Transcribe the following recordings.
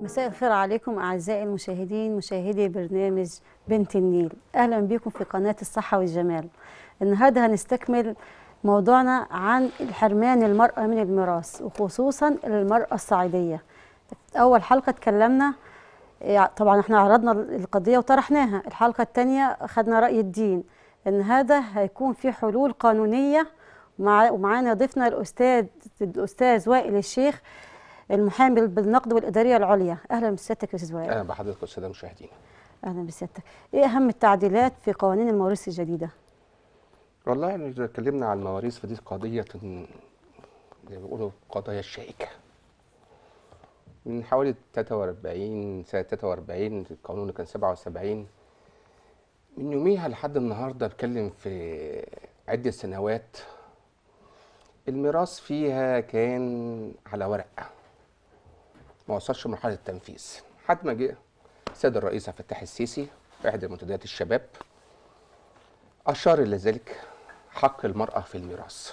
مساء الخير عليكم أعزائي المشاهدين مشاهدي برنامج بنت النيل أهلا بكم في قناة الصحة والجمال النهاردة هنستكمل موضوعنا عن الحرمان المرأة من الميراث وخصوصا المرأة الصعيدية أول حلقة اتكلمنا يعني طبعا احنا عرضنا القضية وطرحناها الحلقة الثانية أخذنا رأي الدين إن هذا هيكون في حلول قانونية ومع ومعانا ضيفنا الأستاذ الأستاذ وائل الشيخ المحامي بالنقد والإدارية العليا أهلا بسيادتك يا أستاذ وائل اهلا بحضرتك الساده المشاهدين أهلا بسيادتك إيه أهم التعديلات في قوانين المواريث الجديدة؟ والله يعني اذا اتكلمنا عن المواريث فدي قضيه زي ما بيقولوا قضايا الشائكه من حوالي 43 سنه 43 القانون اللي كان 77 من يوميها لحد النهارده بتكلم في عده سنوات الميراث فيها كان على ورق ما وصلش مرحله التنفيذ لحد ما جه السيد الرئيس عبد الفتاح السيسي في احدى منتديات الشباب أشار إلى ذلك حق المرأة في الميراث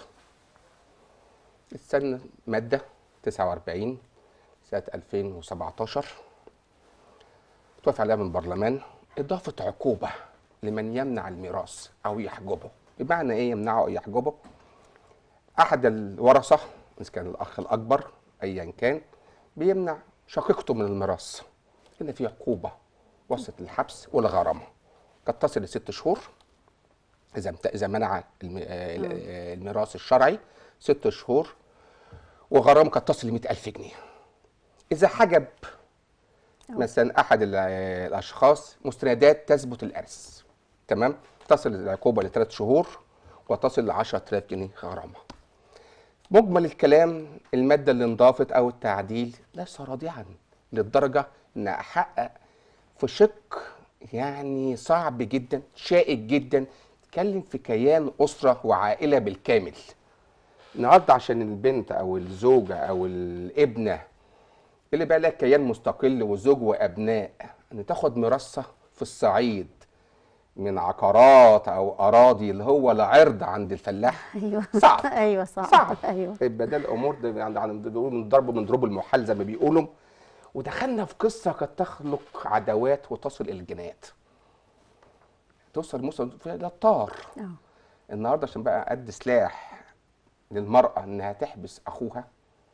السنة مادة 49 سنة 2017 توافق عليها من البرلمان إضافة عقوبة لمن يمنع الميراث أو يحجبه بمعنى إيه يمنعه أو يحجبه أحد الورثة إذا كان الأخ الأكبر أيا كان بيمنع شقيقته من الميراث هنا في عقوبة وصلت للحبس والغرامة قد تصل لست شهور اذا امت- اذا منع الم- آه، ال- آه، الميراث الشرعي ست شهور وغرامه قد تصل ل 100000 جنيه اذا حجب مثلا احد ال- آه، الاشخاص مستندات تثبت الارث تمام تصل العقوبه لثلاث شهور وتصل ل 10000 جنيه غرامه مجمل الكلام الماده اللي انضافت او التعديل ليس رادعا للدرجه ان احقق في شق يعني صعب جدا شائك جدا تتكلم في كيان اسره وعائله بالكامل النهارده عشان البنت او الزوجه او الابنه اللي بقى لها كيان مستقل وزوج وابناء ان تاخد ميراثها في الصعيد من عقارات او اراضي اللي هو العرض عند الفلاح أيوه صعب أيوه صعب صعب أيوه يبقى ده الامور ده عند عند بيقولوا من ضرب من ضروب المحال زي ما بيقولوا ودخلنا في قصه قد تخلق عداوات وتصل الى الجنايات توصل موصل فيها للطار آه. النهارده عشان بقى قد سلاح للمراه انها تحبس اخوها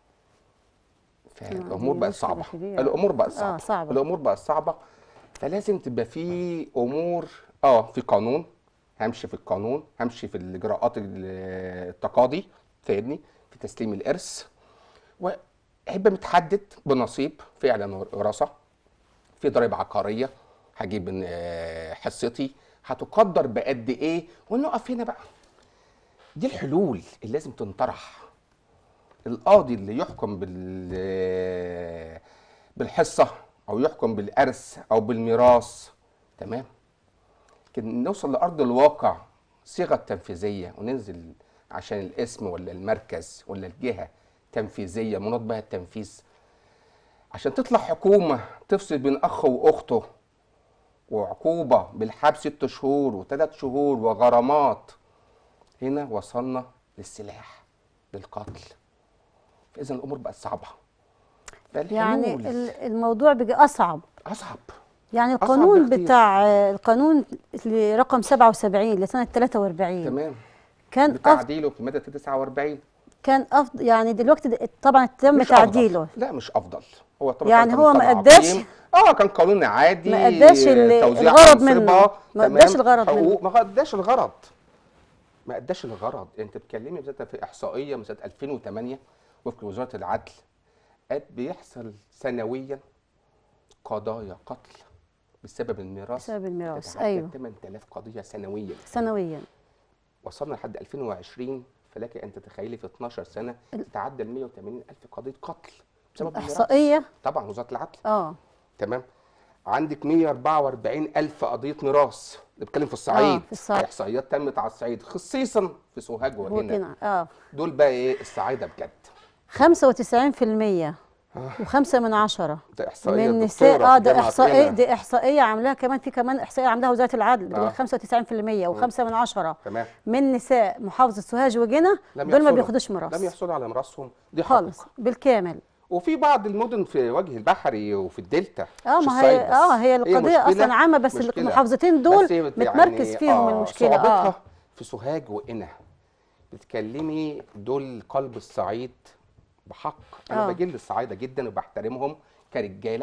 فالامور دي بقت مشكلة صعبه كبيرة. الامور بقت صعبه آه، صعبة. الامور بقت صعبه فلازم تبقى في امور اه في قانون همشي في القانون همشي في الاجراءات ال- التقاضي فاهمني في تسليم الارث وهيبقى متحدد بنصيب فعلا وراثه في ضريبه عقاريه هجيب من آه، حصتي هتقدر بقد ايه ونقف هنا بقى دي الحلول اللي لازم تنطرح القاضي اللي يحكم بال بالحصه او يحكم بالارث او بالميراث تمام لكن نوصل لارض الواقع صيغه تنفيذيه وننزل عشان الاسم ولا المركز ولا الجهه تنفيذيه مناط بها التنفيذ عشان تطلع حكومه تفصل بين اخ واخته وعقوبه بالحبس ست شهور وثلاث شهور وغرامات هنا وصلنا للسلاح للقتل فاذا الامور بقت صعبه يعني فالحلول ال- الموضوع بقى أصعب اصعب يعني أصعب القانون بكتير. بتاع آه، القانون اللي رقم 77 لسنة 43 تمام كان أفضل بتعديله في ماده 49 كان أفضل يعني دلوقتي د- طبعا تم مش تعديله أفضل. لا مش افضل هو طبعا يعني كان هو ما طبعا أداش- عظيم. اه كان قانون عادي ما أداش ال- توزيع الغرض منه. أنصبة، ما تمام، أداش الغرض حقوق، منه. ما اداش الغرض ما اداش الغرض انت بتتكلمي مثلا في احصائيه من سنه 2008 وفق وزاره العدل قد بيحصل سنويا قضايا قتل بسبب الميراث بسبب الميراث، تتعدى أيوه. 8000 قضيه سنويا سنويا وصلنا لحد 2020 فلك ان تتخيلي في 12 سنه تتعدى ال 180 الف قضيه قتل بسبب الميراث. إحصائية طبعا وزاره العدل اه تمام عندك 144 الف قضيه ميراث بنتكلم في الصعيد في الصعيد. احصائيات تمت على الصعيد خصيصا في سوهاج وهنا وهنا اه دول بقى ايه الصعايده بجد 95% وخمسة من عشرة ده احصائيه من دكتورة نساء اه في ده جامعة احصائيه هنا. دي احصائيه عاملاها كمان في كمان احصائيه عاملاها وزاره العدل بتقول آه. 95% وخمسة من عشرة تمام من نساء محافظه سوهاج وجنة لم دول ما يحصلوا- بياخدوش لم ميراث يحصلوا على ميراثهم دي خالص حقيقة. بالكامل وفي بعض المدن في وجه البحري وفي الدلتا اه مش ما الصعيد هي بس. اه هي القضيه مشكلة- اصلا عامه بس مشكلة. المحافظتين دول بس هي بت- متمركز يعني فيهم آه المشكله صعوبتها اه في سوهاج وقنا بتكلمي دول قلب الصعيد بحق انا آه. بجل الصعايده جدا وبحترمهم كرجاله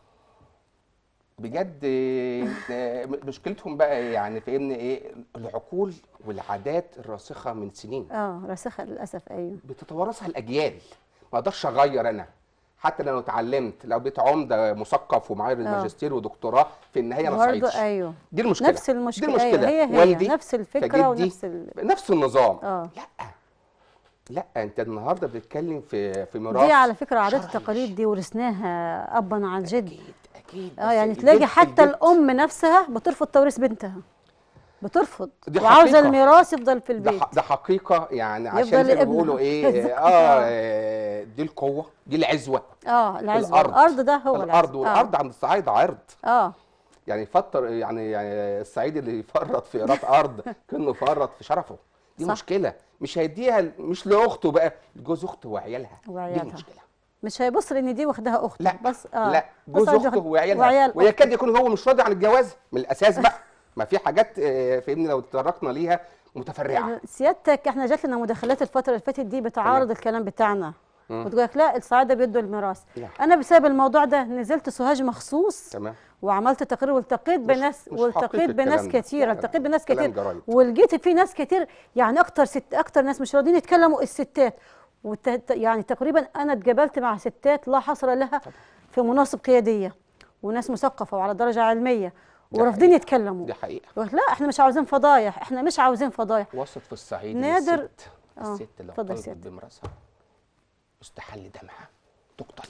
بجد آه، مشكلتهم بقى يعني في ان ايه العقول والعادات الراسخه من سنين اه راسخه للاسف ايوه بتتوارثها الاجيال ما اقدرش اغير انا حتى لو اتعلمت لو بقيت عمده مثقف ومعايا ماجستير ودكتوراه في النهايه انا برضه صعيدي ايوه دي المشكله نفس المشكله, دي المشكله أيوة هي هي والدي نفس الفكره كجدي ونفس ال... نفس النظام اه لا لا انت النهارده بتتكلم في في ميراث دي على فكره عادات شرعي. التقاليد دي ورثناها ابا عن جد اكيد اكيد اه بس يعني الجد- تلاقي حتى الجد- الام نفسها بترفض توريث بنتها بترفض دي وعاوزه حقيقة. الميراث يفضل في ده البيت ح- ده حقيقه يعني يفضل عشان زي ما لابنها. بيقولوا ايه بالظبط. اه آه، دي القوه دي العزوه اه العزوه الارض الارض ده هو الارض العزوة. والارض عند الصعايده عرض اه, آه. يعني يفطر يعني يعني الصعيدي اللي يفرط في ايراد ارض كانه فرط في شرفه دي صح. مشكله مش هيديها ل- مش لاخته بقى لجوز اخته وعيالها دي وعيالها. المشكله مش هيبص لان دي واخدها اخته لا بس اه لا بس جوز عايز اخته ياخد- وعيالها وعيال ويكاد يكون هو مش راضي عن الجواز من الاساس بقى ما في حاجات آه، فاهمني لو تطرقنا ليها متفرعه سيادتك احنا جات لنا مداخلات الفتره اللي فاتت دي بتعارض الكلام بتاعنا وتقول لك لا الصعايده بيدوا الميراث لا. انا بسبب الموضوع ده نزلت سوهاج مخصوص تمام وعملت تقرير والتقيت مش- بناس مش والتقيت حقيقي بناس الكلام ده. كتيره لا، لا، التقيت بناس كلام كتير جرايد. ولقيت في ناس كتير يعني اكتر ست اكتر ناس مش راضيين يتكلموا الستات والت... يعني تقريبا انا اتقابلت مع ستات لا حصر لها في مناصب قياديه وناس مثقفه وعلى درجه علميه ده ورافضين حقيقة. يتكلموا دي حقيقه يقول لك لا احنا مش عاوزين فضايح احنا مش عاوزين فضايح وصلت في الصعيد نادر- الست آه، الست لو اتفضل طلبت سيادتك. بميراثها استحل دمها تقتل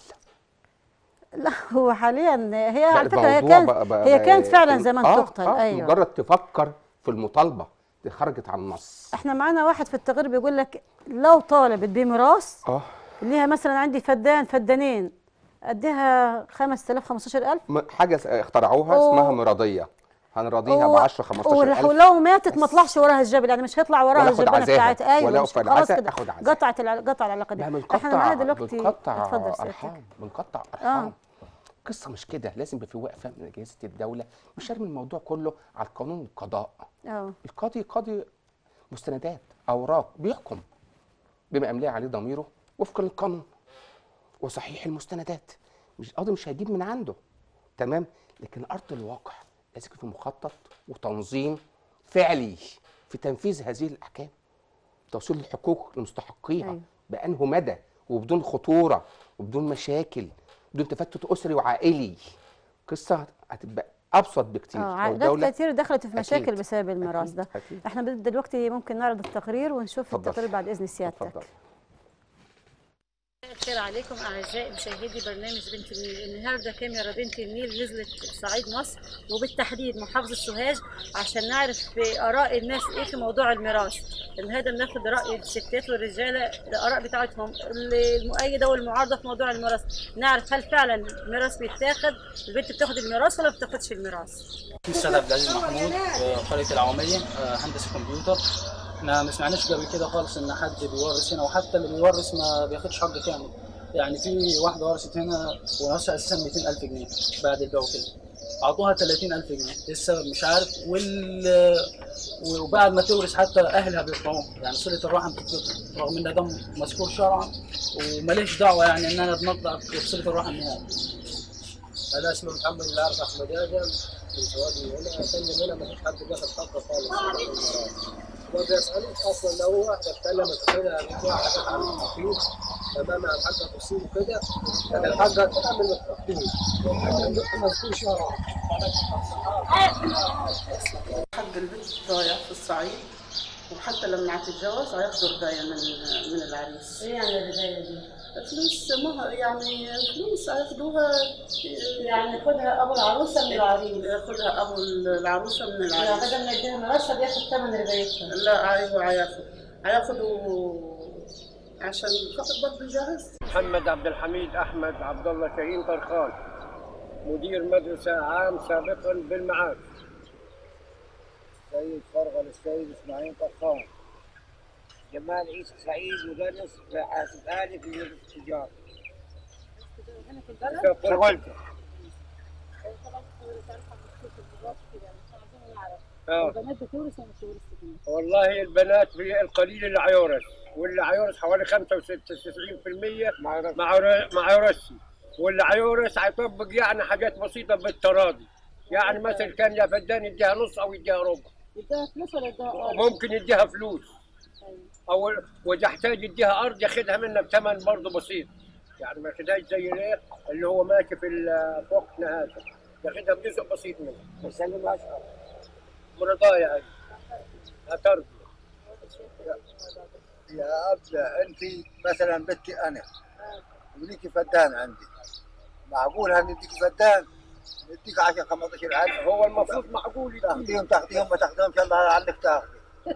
لا هو حاليا هي على فكره هي الموضوع كانت بقى- بقى- هي بقى- كانت فعلا زمان آه، تقتل آه ايوه مجرد تفكر في المطالبه دي خرجت عن النص احنا معانا واحد في التقرير بيقول لك لو طالبت بميراث اه ليها مثلا عندي فدان فدانين اديها 5000 15000 م- حاجه س- اخترعوها أوه. اسمها مرضيه هنرضيها ب و- 10 15000 ولو ماتت ما طلعش وراها الجبل يعني مش هيطلع وراها ولا آخد الجبانه عزاها، بتاعتها ايوه ولا مش آخد خلاص عزا- كده آخد عزا. قطعت الع- قطع العلاقه دي لا احنا بنقطع معانا دلوقتي بنقطع اتفضل سيادتك ارحام بنقطع ارحام آه. قصه مش كده لازم يبقى في وقفه من اجهزه الدوله مش ارمي الموضوع كله على القانون القضاء اه القاضي قاضي مستندات اوراق بيحكم بما املاه عليه ضميره وفقا للقانون وصحيح المستندات مش القاضي مش هيجيب من عنده تمام لكن ارض الواقع لازم يكون في مخطط وتنظيم فعلي في تنفيذ هذه الاحكام توصيل الحقوق لمستحقيها أيوة. بانه مدى وبدون خطوره وبدون مشاكل بدون تفتت اسري وعائلي قصه هتبقى ابسط بكتير اه لو عائلات الدولة- كتير دخلت في مشاكل أكيد. بسبب الميراث أكيد. ده أكيد. احنا بد- دلوقتي ممكن نعرض التقرير ونشوف اتفضل. التقرير بعد اذن سيادتك اتفضل الخير عليكم اعزائي مشاهدي برنامج بنت النيل النهارده كاميرا بنت النيل نزلت صعيد مصر وبالتحديد محافظه سوهاج عشان نعرف في اراء الناس ايه في موضوع الميراث النهارده بناخد راي الستات والرجاله الاراء بتاعتهم المؤيده والمعارضه في موضوع الميراث نعرف هل فعلا الميراث بيتاخد البنت بتاخد الميراث ولا ما بتاخدش الميراث استاذ عبد العزيز محمود آه، قريه العواميه آه، هندسه كمبيوتر احنا ما سمعناش قبل كده خالص ان حد بيورث هنا وحتى اللي بيورث ما بياخدش حق كامل يعني في واحده ورثت هنا ورثها اساسا 200000 جنيه بعد البيع وكده اعطوها 30000 جنيه ايه السبب مش عارف وال وبعد ما تورث حتى اهلها بيقطعوهم يعني صله الرحم تتقطع رغم ان ده مذكور شرعا وماليش دعوه يعني ان انا بنقطع بصله الرحم نهائي انا اسمي محمد اللي اعرف احمد ادم من زواجي هنا يا فندم هنا ما فيش حد بياخد حقه خالص ما بيسالوش اصلا لو واحده اتكلمت كده بتوع حاجات عن التوحيد تمام عن حاجه تفصيل وكده لكن الحاجه تعمل ما تحكيش مذكور شرع حق البنت ضايع في الصعيد وحتى لما هتتجوز هياخدوا رباية من من العريس ايه يعني الربايه دي؟ فلوس مهر يعني فلوس هياخدوها يعني ياخدها ابو العروسه من العريس ياخدها ابو العروسه من يعني العريس بدل ما يديها ميراثها بياخد ثمن ربايتها لا ايوه هياخد هياخدوا عشان خاطر برضه يجهز محمد عبد الحميد احمد عبد الله شاهين طرخان مدير مدرسه عام سابقا بالمعاد السيد فرغل السيد اسماعيل طرخان جمال عيسى سعيد مدرس في حاسب آلي في مدرسة التجارة هنا في البلد شغلت اه البنات بتورث ولا مش بتورث كمان؟ والله البنات في القليل اللي هيورث واللي هيورث حوالي 95% مع مع يورثي واللي هيورث هيطبق يعني حاجات بسيطه بالتراضي يعني مثلا كان يا فدان يديها نص او يديها ربع يديها فلوس ولا يديها ارض؟ ممكن يديها فلوس او واذا احتاج يديها ارض ياخدها منها بثمن برضه بسيط يعني ما ياخدهاش زي الايه اللي هو ماشي في ال- في وقتنا هذا ياخدها بجزء بسيط منها ما يسلمهاش ارض مرضايا هذه هترضي يا أبلة أنت مثلا بنتي أنا وليكي فدان عندي معقول هنديك فدان نديك 10 15000 هو المفروض معقول يديها. تاخذيهم تاخذيهم ما تاخذيهمش الله عنك تاخذي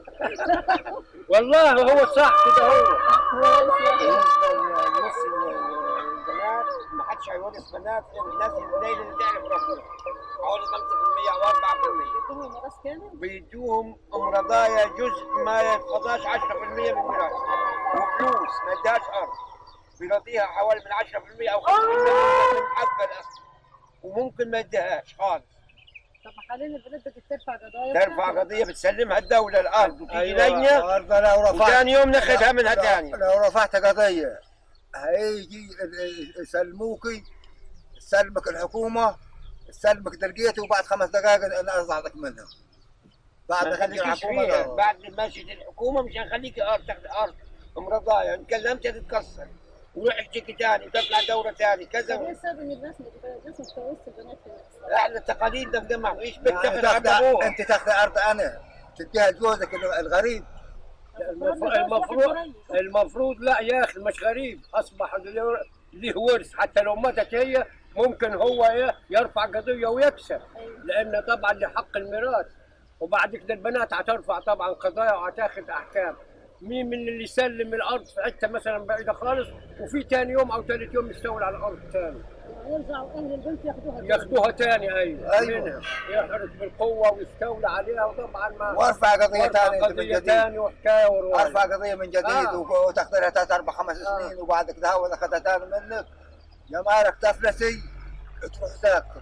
والله هو صح كده هو بالنسبه لنص البنات ما حدش هيورث بنات غير الناس القليله اللي تعرف ربنا حوالي 5% او 4% يديهم ميراث كامل؟ بيدوهم رضايا جزء ما يتقضاش 10% من الميراث وفلوس ما يديهاش ارض بيرضيها حوالي من 10% او 5% من محفله وممكن ما يديهاش خالص طب حاليا البنات بترفع قضايا ترفع قضيه بتسلمها الدوله الارض وتيجي أيوة، لجنه الأرض لو رفعت وثاني يوم ناخذها منها لو- ثاني لو رفعت قضية هيجي يسلموكي تسلمك الحكومة تسلمك دلقيتي وبعد خمس دقائق انا ازعطك منها بعد ما ما تجي خليكيش الحكومة فيها لا. بعد ما مشيت الحكومه مش هنخليكي ارض تاخذ ارض مرضايا ان كلمت تتكسر وروح اشتكي ثاني وتطلع دوره ثاني طب كذا ايه السبب ان الناس ما الناس ما بتورثش البنات في الناس؟ احنا التقاليد ده ده ما فيش بنت يعني تاخذ ارض تاخذ ابوها انت تاخذ ارض انا تديها لجوزك الغريب المفروض المفروض المفروض لا يا اخي مش غريب اصبح له له ورث حتى لو ماتت هي ممكن هو ايه يرفع قضيه ويكسب لان طبعا لحق الميراث وبعد كده البنات هترفع طبعا قضايا وهتاخد احكام مين من اللي يسلم الارض في حته مثلا بعيده خالص وفي تاني يوم او ثالث يوم يستولى على الارض تاني يرجعوا اهل البنت ياخدوها ياخدوها تاني ايوه, أيوة. منها يحرس بالقوه ويستولى عليها وطبعا ما وارفع قضية وارفع ثانية انت من قضيه جديد تاني وحكايه وروايه ارفع قضية من جديد آه. وتاخذ لها ثلاث اربع خمس آه. سنين وبعد كده هو اخذها ثاني منك يا مالك تفلسي تروح ساكت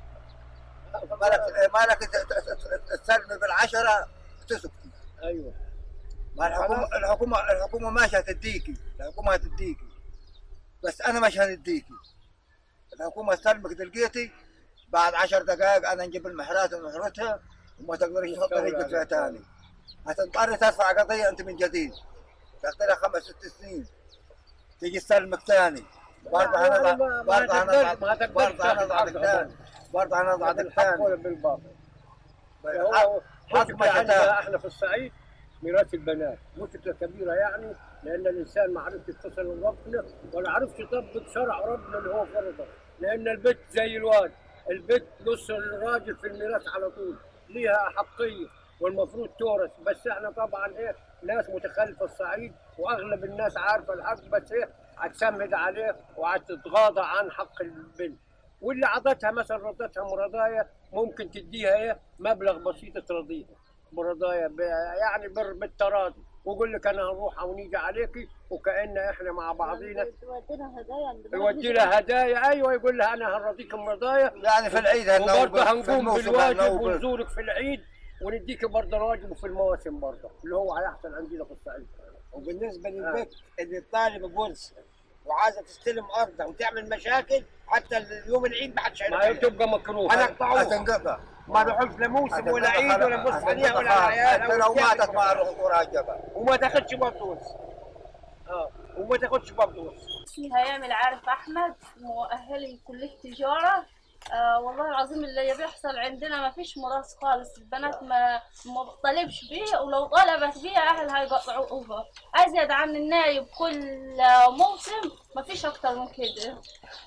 مالك مالك ت- ت- ت- تسلمي بالعشرة تسكتي ايوه ما الحكومة الحكومة الحكومة ماشية تديكي الحكومة هتديكي بس أنا مش هنديكي الحكومة تسلمك دلقيتي بعد عشر دقائق أنا نجيب المحرات ونحرتها وما تقدريش تحط رجلك فيها تاني هتضطري ترفع قضية أنت من جديد تاخذ لها خمس ست سنين تيجي تسلمك ثاني برضه يعني هنضع ما- ما برضه تقدرش- هنضع ما تقدرش برضه تاخذ هنضعك حقها. ثاني برضه هنضعك بالحق ولا ثاني بالباطل حق- هو حق مشكلة ما عندنا تتاخذ. احنا في الصعيد ميراث البنات مشكلة كبيرة يعني لأن الإنسان ما عرفش يتصل بربنا ولا عرفش يطبق شرع ربنا اللي هو فرضه لأن البت زي الواد البت نص الراجل في الميراث على طول ليها أحقية والمفروض تورث بس احنا طبعا ايه ناس متخلفة الصعيد وأغلب الناس عارفة الحق بس ايه هتسمد عليه وهتتغاضى عن حق البنت واللي عطتها مثلا رضتها مرضايا ممكن تديها ايه مبلغ بسيط ترضيها مرضايا ب- يعني بر- بالتراضي ويقول لك انا هنروح ونيجي عليكي وكأن احنا مع بعضينا تودي لها هدايا عند البنات يودي لها هدايا ايوه يقول لها انا هنرضيك مرضايا يعني في العيد هنوبل وبرضه في هنقوم الموسم بالواجب هنوبل. ونزورك في العيد ونديك برضه الواجب في المواسم برضه اللي هو هيحصل عندنا في الصعيد وبالنسبه للبيت اللي طالب بورثه وعايزه تستلم ارضها وتعمل مشاكل حتى يوم العيد ما حدش ما هي هيرضى تبقى مكروه هنقطعوها هتنقطع ما نروحش لا موسم ولا عيد ولا نبص عليها ولا على حتى العيال لو ماتت ما اروح وراجبها وما تاخدش بطوس اه وما تاخدش بطوس اسمي هيام العارف احمد مؤهله من كليه تجاره آه والله العظيم اللي بيحصل عندنا ما فيش ميراث خالص البنات ما ما بتطالبش بيه ولو طلبت بيه اهلها يقطعوها ازيد عن النايب كل آه، موسم ما فيش اكتر من كده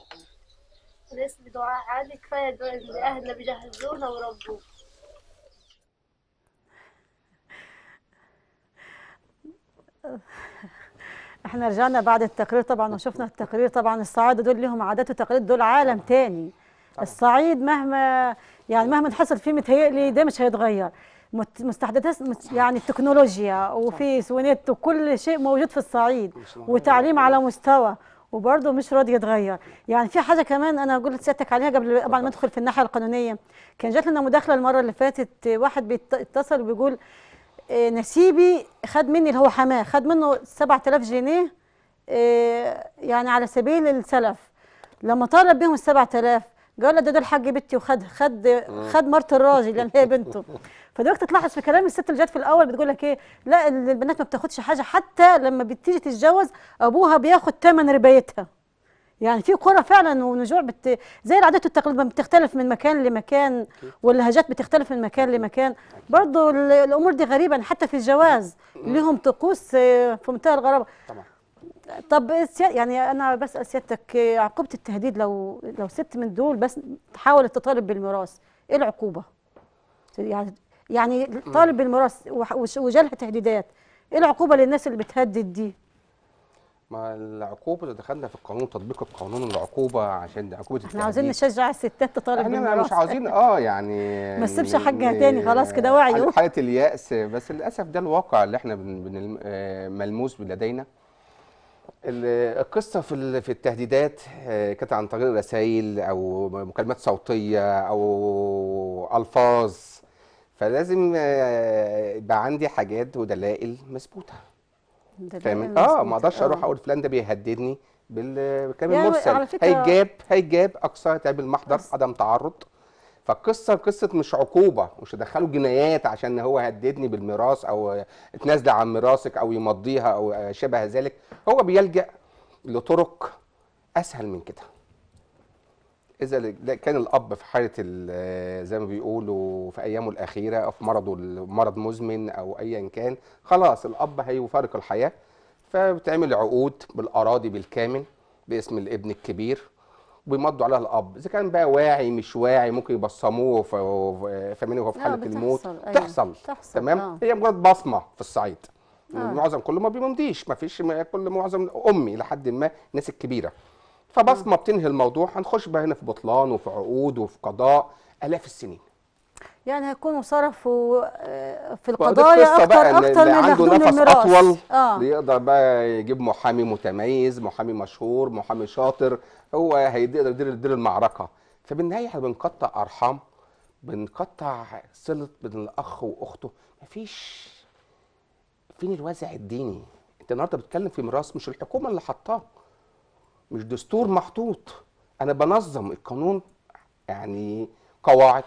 الاسم دعاء عادي كفاية دول اللي أهلنا بيجهزونا وربونا احنا رجعنا بعد التقرير طبعا وشفنا التقرير طبعا الصعايدة دول لهم عادات وتقاليد دول عالم تاني الصعيد مهما يعني مهما حصل فيه متهيألي ده مش هيتغير مت- مستحدثات مت- يعني التكنولوجيا وفيس ونت وكل شيء موجود في الصعيد وتعليم على مستوى وبرضه مش راضي يتغير يعني في حاجه كمان انا قلت سيادتك عليها قبل قبل ما ندخل في الناحيه القانونيه كان جات لنا مداخله المره اللي فاتت آه، واحد بيتصل وبيقول آه، نسيبي خد مني اللي هو حماه خد منه 7000 جنيه آه، يعني على سبيل السلف لما طالب بيهم ال 7000 قال له ده دول حق بنتي وخد خد خد مرت الراجل لان هي بنته فدلوقتي تلاحظ في كلام الست اللي جت في الاول بتقول لك ايه لا ال- البنات ما بتاخدش حاجه حتى لما بتيجي تتجوز ابوها بياخد ثمن ربايتها يعني في قرى فعلا ونجوع بت... زي العادات والتقاليد بتختلف من مكان لمكان واللهجات بتختلف من مكان لمكان برضو ال- الامور دي غريبه حتى في الجواز لهم طقوس آه، في منتهى الغرابه طبعا طب سيا- يعني انا بسال سيادتك آه، عقوبه التهديد لو لو ست من دول بس حاولت تطالب بالميراث ايه العقوبه يعني يعني طالب بالميراث وح- وش- وجالها تهديدات ايه العقوبه للناس اللي بتهدد دي ما العقوبه اللي دخلنا في القانون تطبيق القانون العقوبه عشان دي عقوبه احنا عاوزين التهديد. نشجع الستات تطالب احنا بالميراث مش عاوزين اه يعني ما تسيبش ن- حاجها ن- تاني، خلاص كده وعي. حالة- حاله اليأس بس للاسف ده الواقع اللي احنا بن بن آه، ملموس لدينا ال- القصه في ال- في التهديدات آه، كانت عن طريق رسائل او مكالمات صوتيه او الفاظ فلازم آه، يبقى عندي حاجات ودلائل مثبوته ده فاهم دلائل اه مظبوطة. ما اقدرش اروح آه. اقول فلان ده بيهددني بال- بالكلام يعني المرسل على فكرة- هيجاب هيجاب اقصى هيتعمل محضر بس- عدم تعرض فالقصه قصه مش عقوبه مش هدخله جنايات عشان هو هددني بالميراث او اتنازل عن ميراثك او يمضيها او شبه ذلك هو بيلجا لطرق اسهل من كده اذا ل- كان الاب في حاله ال- زي ما بيقولوا في ايامه الاخيره او في مرضه مرض مزمن او ايا كان خلاص الاب هيفارق الحياه فبتعمل عقود بالاراضي بالكامل باسم الابن الكبير وبيمضوا عليها الاب اذا كان بقى واعي مش واعي ممكن يبصموه ف- فاهمني وهو في لا، حاله بتحصل، الموت أيوة. تحصل تحصل، تمام آه. هي مجرد بصمه في الصعيد آه. معظم كله ما بيمضيش ما فيش ما- كل معظم امي لحد ما الناس الكبيره فبصمه بتنهي الموضوع هنخش بقى هنا في بطلان وفي عقود وفي قضاء الاف السنين يعني هيكونوا صرفوا آه، في ودي القضايا القصة اكتر بقى إن اكتر اللي من عنده ياخدون نفس الميراث اطول اه اللي يقدر بقى يجيب محامي متميز محامي مشهور محامي شاطر هو هيقدر يدير يدير المعركه فبالنهايه احنا بنقطع ارحام بنقطع صله بين الاخ واخته مفيش فين الوازع الديني انت النهارده بتتكلم في ميراث مش الحكومه اللي حطاه مش دستور محطوط انا بنظم القانون يعني قواعد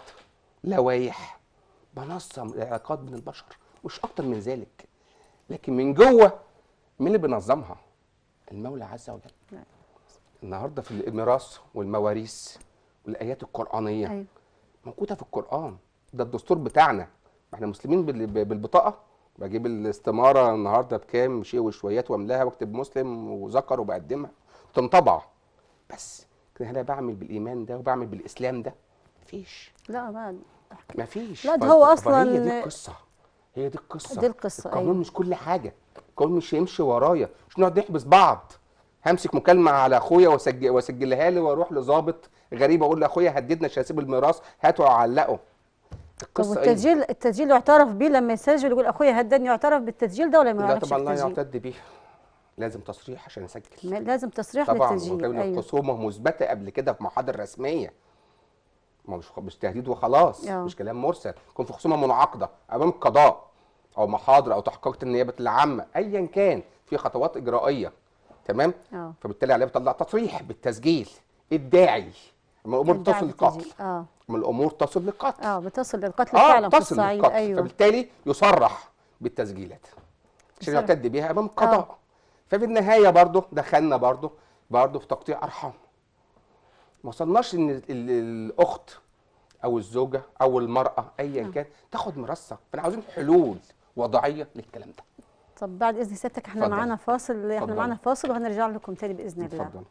لوائح بنظم العلاقات بين البشر مش اكتر من ذلك لكن من جوه مين اللي بينظمها المولى عز وجل النهارده في الميراث والمواريث والايات القرانيه ايوه موجوده في القران ده الدستور بتاعنا ما احنا مسلمين بال- ب- بالبطاقه بجيب الاستماره النهارده بكام شيء وشويات واملاها واكتب مسلم وذكر وبقدمها تنطبع بس لكن انا بعمل بالايمان ده وبعمل بالاسلام ده مفيش لا ما مفيش لا، ده ف- هو فهي أصلاً- دي القصه هي دي القصه دي القصة، القانون أيوة. مش كل حاجه القانون مش هيمشي ورايا مش نقعد نحبس بعض همسك مكالمه على اخويا واسجل واسجلها له واروح لظابط غريب اقول لاخويا هددنا مش هسيب الميراث هاته وعلقه طب القصه ايه؟ والتسجيل التسجيل يعترف بيه لما يسجل يقول اخويا هددني يعترف بالتسجيل ده ولا ما لا يعرفش طبعا لا التسجيل يعتد بيه لازم تصريح عشان اسجل ما- لازم تصريح طبعا للتسجيل وكون ايوه الخصومه مثبته قبل كده في محاضر رسميه ما مش مش تهديد وخلاص آه. مش كلام مرسل يكون في خصومه منعقده امام القضاء او محاضر او تحقيقات النيابه العامه ايا كان في خطوات اجرائيه تمام اه فبالتالي عليه بيطلع تصريح بالتسجيل الداعي اما الامور الداعي تصل بالتسجيل. للقتل اه اما الامور تصل للقتل اه بتصل للقتل اه فعلا في تصل الصعيد للقتل ايوه فبالتالي يصرح بالتسجيلات عشان يصرح. يعتد بيها امام القضاء آه. ففي النهايه برضه دخلنا برضه برضه في تقطيع ارحام ما وصلناش ان ال- ال- الاخت او الزوجه او المراه ايا كان تاخد ميراثها فاحنا عاوزين حلول وضعيه للكلام ده طب بعد اذن سيادتك احنا اتفضل. معانا فاصل احنا اتفضل. معانا فاصل وهنرجع لكم تاني باذن الله اتفضل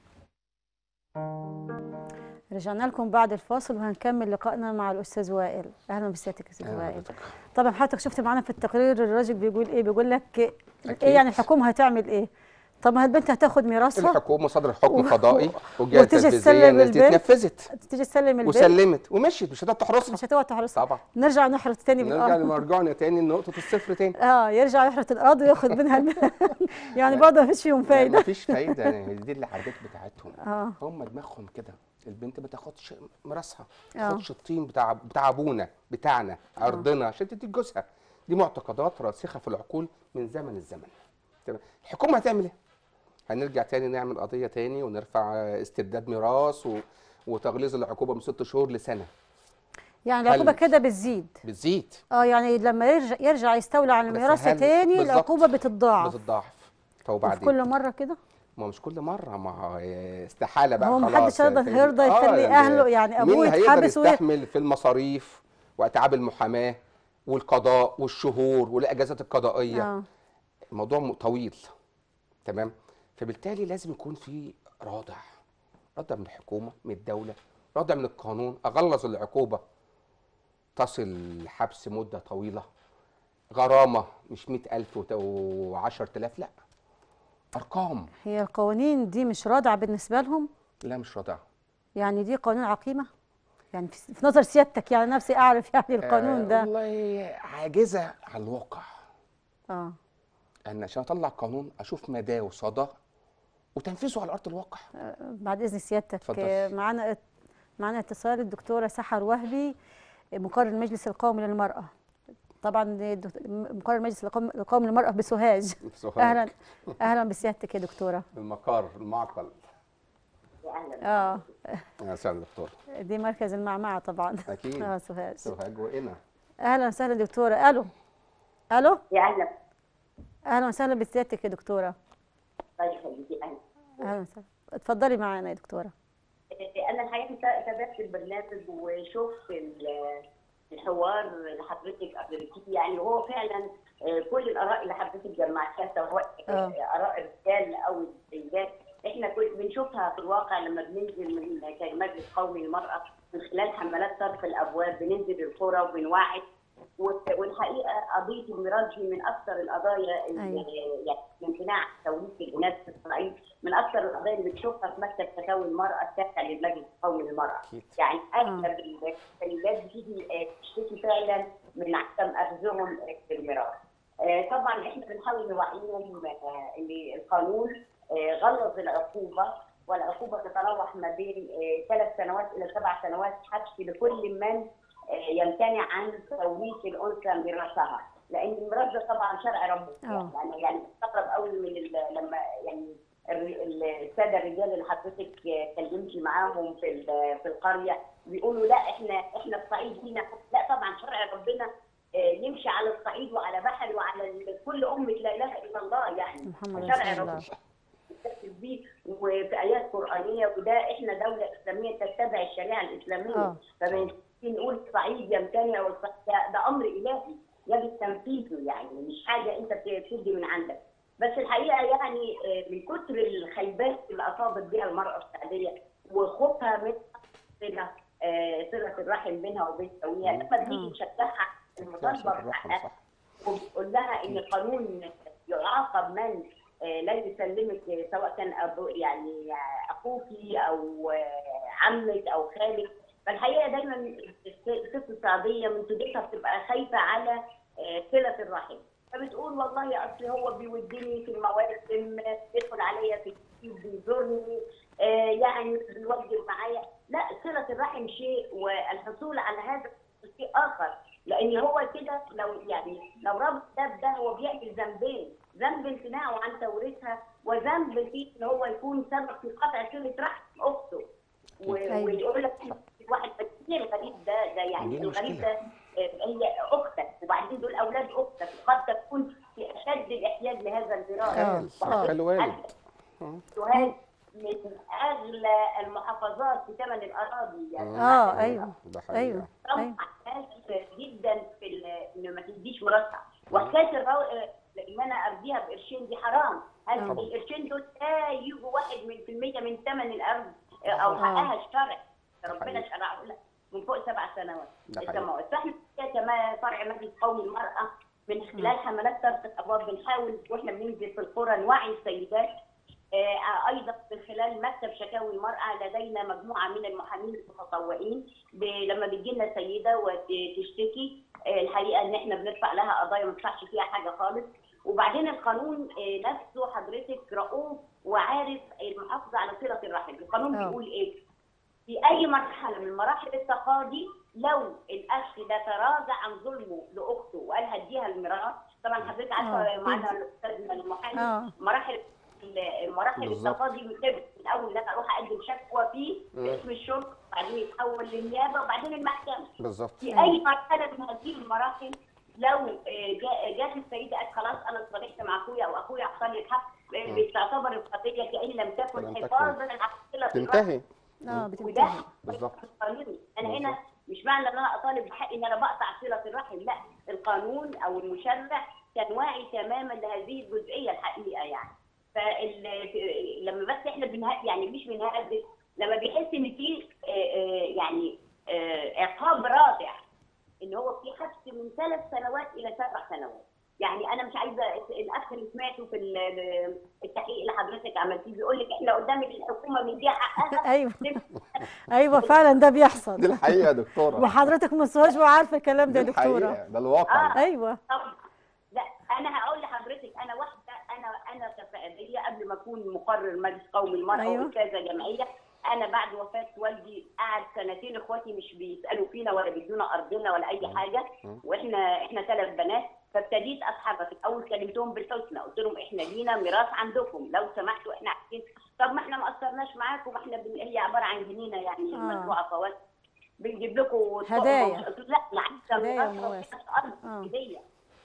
رجعنا لكم بعد الفاصل وهنكمل لقائنا مع الاستاذ وائل اهلا بسيادتك يا استاذ أهلا وائل بحضرتك. طبعا حضرتك شفت معانا في التقرير الراجل بيقول ايه بيقول لك أكيد. ايه يعني الحكومه هتعمل ايه طب ما البنت هتاخد ميراثها الحكومه صدر حكم و- قضائي والجهه وتيجي التنفيذيه تسلم الناس دي البنت. اتنفذت تيجي تسلم البنت وسلمت ومشيت مش هتقعد تحرسها مش هتقعد تحرسها طبعا نرجع نحرث تاني نرجع بالارض لمرجعنا تاني لنقطه الصفر تاني اه يرجع يحرث الارض وياخد منها الب... يعني برضه ما فيش فيهم فايده مفيش فايده يعني دي العادات بتاعتهم اه هم دماغهم كده البنت ما تاخدش ميراثها آه. ما تاخدش الطين بتاع بتاع ابونا بتاعنا ارضنا عشان تدي جوزها دي معتقدات راسخه في العقول من زمن الزمن تمام الحكومه هتعمل ايه هنرجع تاني نعمل قضيه تاني ونرفع استرداد ميراث و... وتغليظ العقوبه من ست شهور لسنه يعني العقوبه هل- كده بتزيد بتزيد اه يعني لما يرجع يرجع يستولى على بس الميراث هل- تاني بالظبط. العقوبه بتتضاعف بتتضاعف طب وفي وبعدين كل مره كده ما هو مش كل مره ما هو استحاله بقى هو خلاص محدش هيرضى- فاهم؟ هيرضى يخلي يعني أهله- يعني أبوه مين هيقدر يتحبس وي- يستحمل في المصاريف واتعاب المحاماه والقضاء والشهور والاجازات القضائيه اه الموضوع م- طويل تمام فبالتالي لازم يكون في رادع رادع من الحكومه من الدوله رادع من القانون اغلظ العقوبه تصل حبس مده طويله غرامه مش 100000 و10000 لا ارقام هي القوانين دي مش رادعه بالنسبه لهم لا مش رادعه يعني دي قانون عقيمه يعني في في نظر سيادتك يعني نفسي اعرف يعني القانون آه ده والله عاجزه على الواقع اه ان عشان اطلع قانون اشوف مداه وصداه وتنفيذه على ارض الواقع بعد اذن سيادتك اتفضل. آه، معانا معانا اتصال الدكتوره سحر وهبي مقرر المجلس القومي للمراه طبعا الدكت- مقرر المجلس القومي القومي للمراه بسوهاج سهاج. اهلا اهلا بسيادتك يا دكتوره المقر المعقل اه يا سلام دكتور دي مركز المعمعه طبعا اكيد اه سوهاج سوهاج وقنا اهلا وسهلا دكتوره الو الو يا اهلا اهلا وسهلا بسيادتك يا دكتوره الله يخليكي اهلا اهلا وسهلا اتفضلي معانا يا دكتوره انا الحقيقه تا- تابعت البرنامج وشفت ال- الحوار اللي حضرتك قدرتيه يعني وهو فعلا آه، كل الاراء اللي حضرتك جمعتها سواء آه. آه، اراء الرجال او السيدات احنا كل بنشوفها في الواقع لما بننزل من كمجلس قومي للمراه من خلال حملات طرف الابواب بننزل القرى وبنوعي وال- والحقيقه قضيه الميراث دي من اكثر القضايا اللي- أيوة. يعني امتناع توريث الاناث في اسرائيل من اكثر القضايا اللي بتشوفها في مكتب تساوي المراه التابع للمجلس القومي للمراه أكيد. يعني اغلب السيدات بتيجي آه، تشتكي فعلا من عدم اخذهم في الميراث آه، طبعا احنا بنحاول نوعيهم آه، ان القانون آه، غلظ العقوبه والعقوبه تتراوح ما بين ثلاث سنوات الى سبع سنوات حبس لكل من آه، يمتنع عن توريث الانثى ميراثها لان الميراث ده طبعا شرع ربنا آه. يعني يعني استغرب قوي من ال- لما يعني الر- ال- الساده الرجال اللي حضرتك آه، كلمتي معاهم في ال- في القريه بيقولوا لا احنا احنا الصعيد فينا لا طبعا شرع ربنا آه، يمشي على الصعيد وعلى بحر وعلى ال- كل امه لا اله الا الله يعني محمد شرع رسول الله ربنا بتكتب بيه وفي ايات قرانيه وده احنا دوله اسلاميه تتبع الشريعه الاسلاميه آه. فما ينفعش نقول الصعيد يمتنع والصعيد ده, ده امر الهي يجب تنفيذه يعني مش حاجه انت بتدي من عندك بس الحقيقه يعني آه، من كتر الخيبات اللي اصابت بها المراه السعوديه وخوفها من صله آه، صله الرحم بينها وبين سويها لما بنيجي نشجعها المطالبه الرحم بحقها صح وبتقول لها ان القانون يعاقب من آه، لا يسلمك آه، سواء كان أبو يعني آه، اخوكي او آه، عمك او خالك فالحقيقه دايما الست السعوديه منتجتها بتبقى خايفه على آه، صله الرحم فبتقول والله اصل هو بيودني في المواسم يدخل عليا في الكتيب بيزورني آه، يعني بيوجب معايا لا صله الرحم شيء والحصول على هذا شيء اخر لان هو كده لو يعني لو ربط ده بده هو بيعمل ذنبين ذنب امتناعه عن توريثها وذنب في ان هو يكون سبب في قطع صله رحم اخته و- أيوة. ويقول لك واحد مين الغريب ده ده يعني دي الغريب المشكلة. ده آه، هي اختك وبعدين دول اولاد اختك قد تكون في اشد الاحتياج لهذا الميراث آه، وحضرتك خلي والد. سوهاج من اغلى المحافظات في ثمن الاراضي يعني اه ايوه ده حقيقة. ايوه ايوه طبعا ناس جدا في ال- انه ما تديش مرتب وحكايه الرو... ان انا ارضيها بقرشين دي حرام هل طبعا. القرشين دول لا يجوا واحد من في المية من ثمن الارض او حقها الشرع ربنا حقيقي. شرعه لها من فوق سبع سنوات ده حقيقي. السماوات فاحنا كما فرع مجلس قومي المراه من خلال حملات طرق الابواب بنحاول واحنا بننزل في القرى نوعي السيدات آه، ايضا من خلال مكتب شكاوي المراه لدينا مجموعه من المحامين المتطوعين ب- لما بتجي لنا سيده وتشتكي آه، الحقيقه ان احنا بنرفع لها قضايا ما ينفعش فيها حاجه خالص وبعدين القانون آه، نفسه حضرتك رؤوف وعارف المحافظه على صله الرحم القانون آه. بيقول ايه في اي مرحله من مراحل التقاضي لو الاخ ده تراجع عن ظلمه لاخته وقال هديها الميراث طبعا حضرتك عارفه آه. معانا الاستاذ المحامي آه. مراحل مراحل بالظبط. التقاضي بتبدا من اول ان انا اروح اقدم شكوى فيه مم. باسم الشرطه وبعدين يتحول للنيابه وبعدين المحكمه بالظبط في اي مرحله من هذه المراحل لو آه، جا- جات السيده قالت خلاص انا اتصالحت مع اخويا او اخويا حصل لي الحق آه، بتعتبر القضيه كان لم لم تكن تكن. حفاظا على صله الرحم تنتهي اه وده بتنتهي بالظبط. قانوني انا هنا مش معنى ان انا اطالب بحق ان انا بقطع صله الرحم لا القانون او المشرع كان واعي تماما لهذه الجزئيه الحقيقه يعني فال لما بس احنا بنها يعني مش بنهدد لما بيحس ان في آه، آه، يعني آه، عقاب رادع ان هو في حبس من ثلاث سنوات الى سبع سنوات يعني انا مش عايزه الاخ اللي سمعته في ال- التحقيق اللي حضرتك عملتيه بيقول لك احنا قدام الحكومه مديها حقها ايوه ايوه فعلا ده بيحصل دي الحقيقه يا دكتوره وحضرتك مسواش وعارفه الكلام ده دي يا دكتوره الحقيقه ده الواقع ايوه طب لا انا هقول لحضرتك انا واحده انا انا كفئديه قبل ما اكون مقرر مجلس قومي المراه أيوة. أيوة. وكذا جمعيه انا بعد وفاه والدي قعد سنتين اخواتي مش بيسالوا فينا ولا بيدونا ارضنا ولا اي حاجه واحنا احنا ثلاث بنات فابتديت اتحرك الاول كلمتهم بالحسنى قلت لهم احنا لينا ميراث عندكم لو سمحتوا احنا عايزين طب ما احنا ما قصرناش معاكم ما احنا بن... هي عباره عن جنينه يعني آه. مزروعه فوات بنجيب لكم هدايا. قلت له لا العكس ده هدايا ميراث ومواسم. ربنا في آه. ارض هديه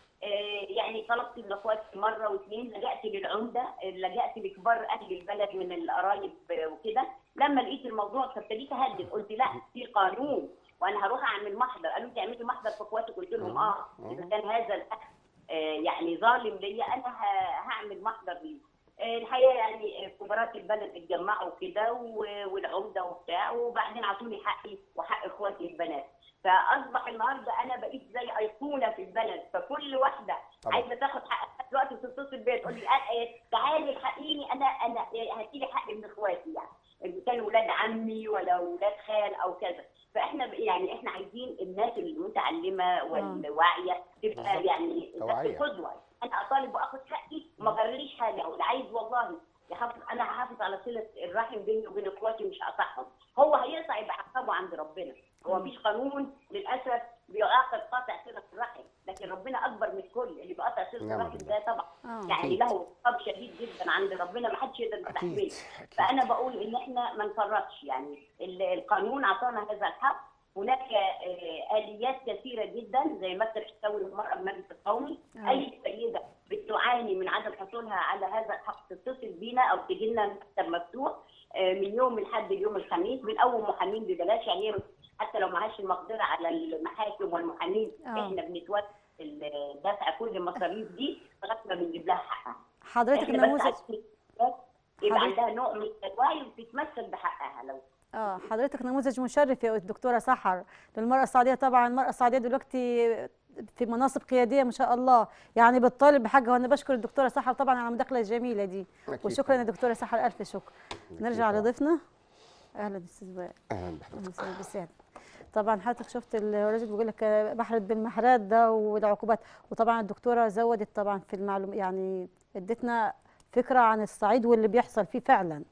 آه، يعني طلبت من اخواتي مره واثنين لجأت للعمده آه، لجأت لكبار اهل البلد من القرايب آه، وكده لما لقيت الموضوع فابتديت اهدد قلت لا في قانون وانا هروح اعمل محضر قالوا لي تعملي محضر في اخواتك قلت لهم اه اذا كان هذا الاخ آه، يعني ظالم ليا انا ه- هعمل محضر ليه آه، الحقيقه يعني آه، كبارات البلد اتجمعوا كده و- والعمده وبتاع وبعدين عطوني حقي وحق اخواتي البنات فاصبح النهارده انا بقيت زي ايقونه في البلد فكل واحده طبعا. عايزه تاخد حقها دلوقتي بتتصل بيا تقول لي آه، آه، تعالي الحقيني انا انا هاتي لي حق من اخواتي يعني إذا كانوا ولاد عمي ولا ولاد خال او كذا فاحنا ب- يعني احنا عايزين الناس المتعلمه والواعيه تبقى بالظبط. يعني توعية. قدوه انا اطالب واخد حقي وما غيرليش حاجه واللي عايز والله يحافظ انا هحافظ على صله الرحم بيني وبين اخواتي مش هقطعهم هو هيقطع يبقى عقابه عند ربنا هو مفيش قانون للاسف بيعاقب قاطع صله الرحم لكن ربنا اكبر من الكل اللي بيقطع صله نعم الرحم بالله. ده طبعا آه. يعني له عقاب شديد جدا عند ربنا ما حدش يقدر يستحمله فانا بقول ان احنا ما نفرطش يعني ال- القانون اعطانا هذا الحق هناك آه، اليات كثيره جدا زي مكتب تسوي المراه بالمجلس القومي آه. اي سيده بتعاني من عدم حصولها على هذا الحق تتصل بينا او تجي لنا المكتب مفتوح آه، من يوم لحد اليوم الخميس بنقوم محامين ببلاش يعني هي حتى لو معهاش المقدره على المحاكم والمحامين آه. احنا بنتوفى دفع كل المصاريف دي لغايه ما بنجيب لها حقها حضرتك احنا بس نموذج عايزين يبقى حضرتك- عندها نوع من الوعي وتتمسك بحقها لو اه حضرتك نموذج مشرف يا دكتوره سحر للمراه السعوديه طبعا المراه السعوديه دلوقتي في مناصب قياديه ما شاء الله يعني بتطالب بحاجه وانا بشكر الدكتوره سحر طبعا على المداخله الجميله دي أكيد وشكرا يا دكتوره سحر الف شكر نرجع طبعاً. لضيفنا اهلا استاذ وائل اهلا بحضرتك أهلا وسهلا بالسعد طبعا حضرتك شفت الراجل بيقول لك بحرت بالمحرات ده والعقوبات وطبعا الدكتوره زودت طبعا في المعلوم يعني ادتنا فكره عن الصعيد واللي بيحصل فيه فعلا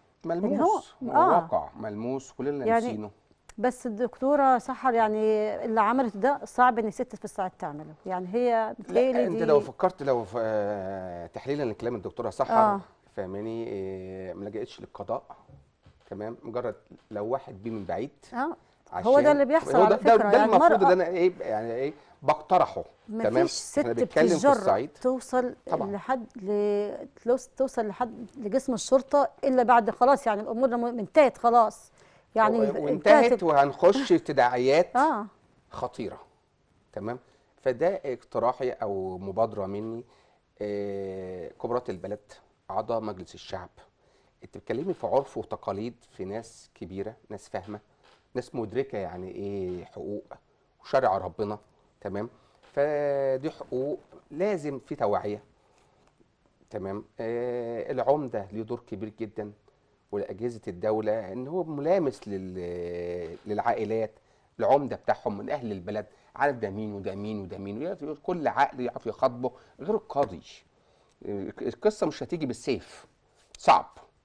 ملموس هو- هو آه. واقع ملموس كلنا يعني ناسينه بس الدكتوره سحر يعني اللي عملته ده صعب ان ست في الصعيد تعمله يعني هي متهيألي لا انت دي لو فكرت لو ف- آه، تحليلا لكلام الدكتوره سحر آه. فاهماني آه، ما لجأتش للقضاء تمام مجرد لو واحد بيه من بعيد اه عشان هو ده اللي بيحصل هو على ده, ده, فكرة، ده يعني المفروض المرأة- ان انا ايه يعني ايه بقترحه تمام مفيش ست احنا بنتكلم في بتتجرأ الصعيد توصل طبعاً. لحد ل... توص- توصل لحد لجسم الشرطه الا بعد خلاص يعني الامور لما انتهت خلاص يعني وانتهت وهنخش في تداعيات اه خطيره تمام فده اقتراحي او مبادره مني آه، كبرات البلد اعضاء مجلس الشعب انت بتتكلمي في عرف وتقاليد في ناس كبيره ناس فاهمه ناس مدركه يعني ايه حقوق وشرع ربنا تمام فدي حقوق لازم في توعيه تمام آه العمده ليه دور كبير جدا ولاجهزه الدوله ان هو ملامس لل- للعائلات العمده بتاعهم من اهل البلد عارف ده مين وده مين وده مين ويعرف- كل عقل يعرف يخاطبه غير القاضي آه، القصه مش هتيجي بالسيف صعب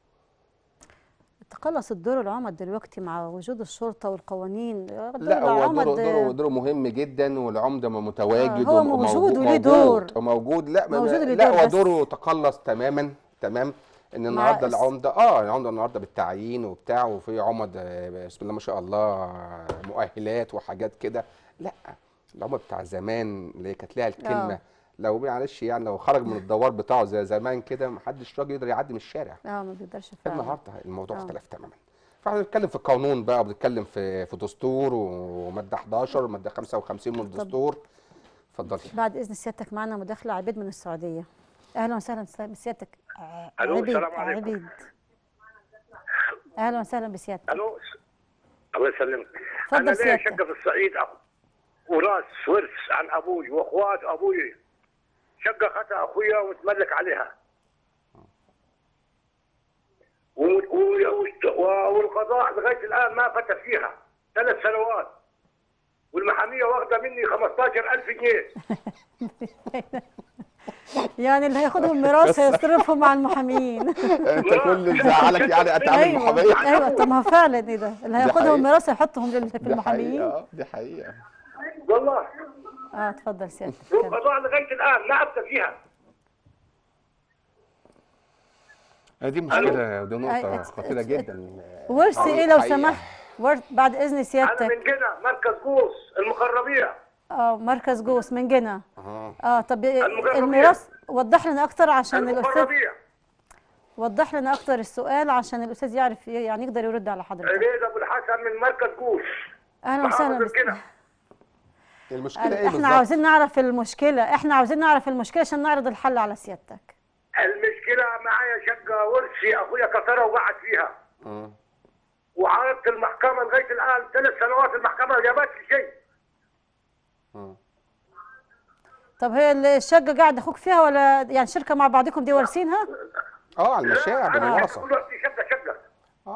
تقلص الدور العمد دلوقتي مع وجود الشرطه والقوانين دور لا هو العمد دوره دوره دوره مهم جدا والعمده م- متواجد آه، هو وم- موجود وليه موجود- دور. موجود لا ما- موجود وليه لا دور هو بس. دوره تقلص تماما تمام ان مع النهارده اس- العمده اه العمده النهارده بالتعيين وبتاع وفي عمد آه، بسم الله ما شاء الله مؤهلات وحاجات كده لا العمد بتاع زمان اللي كانت ليها الكلمه آه. لو معلش يعني لو خرج من الدوار بتاعه زي زمان كده محدش راجل يقدر يعدي من الشارع اه ما بيقدرش فعلا النهارده الموضوع آه. اختلف تماما فاحنا بنتكلم في القانون بقى وبنتكلم في في دستور وماده 11 وماده 55 من الدستور اتفضلي بعد اذن سيادتك معنا مداخله عبيد من السعوديه اهلا وسهلا بسيادتك ع- ألو، عبيد السلام عليكم. عبيد اهلا وسهلا بسيادتك الو الله يسلمك اتفضل انا ليا سيادتك. شقه في الصعيد أخ- وراث ورث عن ابوي واخوات ابوي شقه اخذها اخويا ومتملك عليها و- و- و- والقضاء لغايه الان ما فتح فيها ثلاث سنوات والمحاميه واخده مني 15000 جنيه يعني اللي هياخدهم ميراث هيصرفهم مع المحامين انت كل اللي زعلك يعني اتعامل ايوه محاميه ايوه طب ما هو فعلا ايه ده اللي دي هياخدهم حقيقة. ميراث هيحطهم لل- في دي المحامين حقيقه دي حقيقه والله اه اتفضل سيادتك كمل. والقضاء لغايه الان ما افتى فيها دي مشكله ودي أي- نقطه ات- خطيره ات- جدا ورث آه، ايه لو حقيقة. سمحت ورث بعد اذن انا سيادتك من جنة مركز قوس المقربيه اه مركز جوس من جنة اه اه طب المقربية. الميراث وضح لنا اكتر عشان الاستاذ المقربيه وضح لنا اكتر السؤال عشان الاستاذ يعرف يعني يقدر يرد على حضرتك عبيد ابو الحسن من مركز قوس اهلا محافظ وسهلا بس- الجنة المشكله ايه احنا بالظبط عاوزين نعرف المشكله احنا عاوزين نعرف المشكله عشان نعرض الحل على سيادتك المشكله معايا شقه ورثي اخويا كسرها وقعد فيها مم. وعرضت المحكمه لغايه الان ثلاث سنوات المحكمه ما جابتش شيء مم. طب هي الشقه قاعد اخوك فيها ولا يعني شركه مع بعضكم دي وارثينها اه على المشاع انا بالورثه كل وقت شقه شقه اه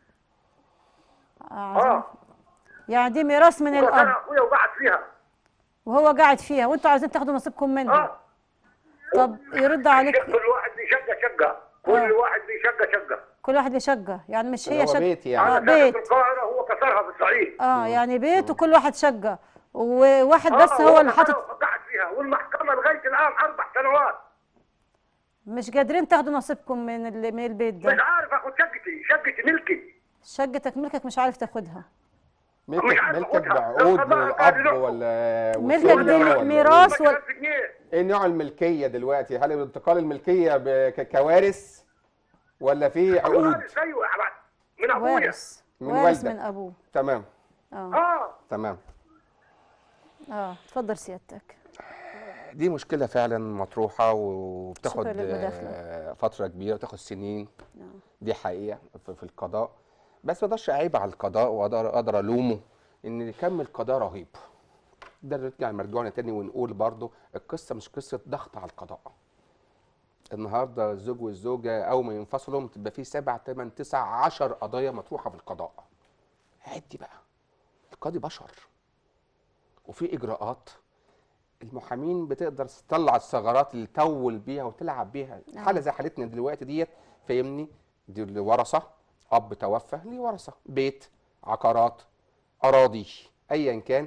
آه عاوزين- يعني دي ميراث من وكسرها الاب اخويا وقعد فيها وهو قاعد فيها وانتوا عاوزين تاخدوا نصيبكم منها اه طب يرد عليك كل واحد ليه شقه شقه كل واحد ليه شقه شقه كل واحد ليه شقه يعني مش اللي هي هو شقه بيت يعني. اه انا ساكن بيت في القاهره هو كسرها في الصعيد اه يعني بيت وكل واحد شقه وواحد بس آه، هو اللي كسرها حاطط وقعد فيها والمحكمه لغايه الان اربع سنوات مش قادرين تاخدوا نصيبكم من ال- من البيت مش ده عارف اخد شقتي شقتي ملكي شقتك ملكك مش عارف تاخدها ملكك مش عارف ملكك أخدها. بعقود لو من قضاء قاعد الاب ينقل. ولا ملكك وصولة دي ولا ميراث إيه؟ ولا 1000 جنيه ايه نوع الملكيه دلوقتي هل انتقال الملكيه ب- ككوارث ولا في عقود وارث ايوه من ابويا وارث من وارث والدك. من ابوه تمام اه اه تمام اه اتفضل سيادتك دي مشكله فعلا مطروحه وبتاخد شكرا للمداخلة. آه، فتره كبيره بتاخد سنين آه. دي حقيقه في في القضاء بس ما اقدرش اعيب على القضاء واقدر اقدر الومه ان كم القضاء رهيب ده نرجع مرجعنا تاني ونقول برضو القصه مش قصه ضغط على القضاء النهارده الزوج والزوجه اول ما ينفصلوا تبقى في سبع ثمان تسع عشر قضايا مطروحه في القضاء عدي بقى القاضي بشر وفي اجراءات المحامين بتقدر تطلع الثغرات اللي تول بيها وتلعب بيها نعم. حاله زي حالتنا دلوقتي ديت فاهمني دي اللي ورثه اب توفى ليه ورثه بيت عقارات اراضي ايا كان